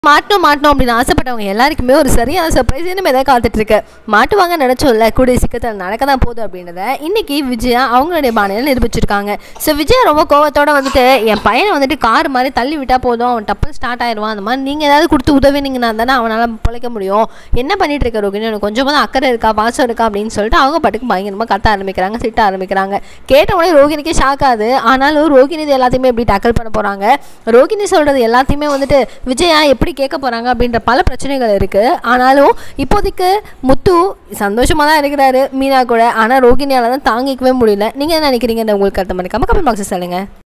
மாட்டணும் மாட்டணும் அப்படின்னு ஆசைப்பட்டவங்க எல்லாருக்குமே ஒரு சரியான சர்ப்ரைஸ் இனிமே தான் காத்துட்டு இருக்கு மாட்டுவாங்க நினச்சோம்ல கூடிய சீக்கிரத்தில் நடக்க தான் போகுது அப்படின்றத இன்னைக்கு விஜயா அவங்களுடைய பாணியில் நிரூபிச்சிருக்காங்க ஸோ விஜயா ரொம்ப கோவத்தோட வந்துட்டு என் பையனை வந்துட்டு கார் மாதிரி தள்ளி விட்டால் போதும் அவன் டப்பு ஸ்டார்ட் ஆயிடுவான் அந்த மாதிரி நீங்கள் ஏதாவது கொடுத்து உதவினீங்கன்னா தானே அவனால் பிழைக்க முடியும் என்ன பண்ணிட்டு இருக்க ரோகிணி எனக்கு கொஞ்சமாக தான் அக்கறை இருக்கா பாசம் இருக்கா அப்படின்னு சொல்லிட்டு அவங்க பாட்டுக்கு பயங்கரமாக கத்த ஆரம்பிக்கிறாங்க திட்ட ஆரம்பிக்கிறாங்க கேட்ட உடனே ரோகிணிக்கே ஷாக் ஆகுது ஆனாலும் ரோகிணி இது எல்லாத்தையுமே எப்படி டேக்கிள் பண்ண போகிறாங்க ரோகிணி சொல்கிறது எல்லாத்தையுமே வந்துட்டு விஜயா எப்படி கேட்க போகிறாங்க அப்படின்ற பல பிரச்சனைகள் இருக்குது ஆனாலும் இப்போதைக்கு முத்து சந்தோஷமாக தான் இருக்கிறாரு மீனா கூட ஆனால் ரோகிணியால் தான் தாங்கிக்கவே முடியல நீங்கள் என்ன நினைக்கிறீங்க உங்களுக்கு கருத்து மறக்காம கமெண்ட் பாக்ஸில் சொல்லுங்கள்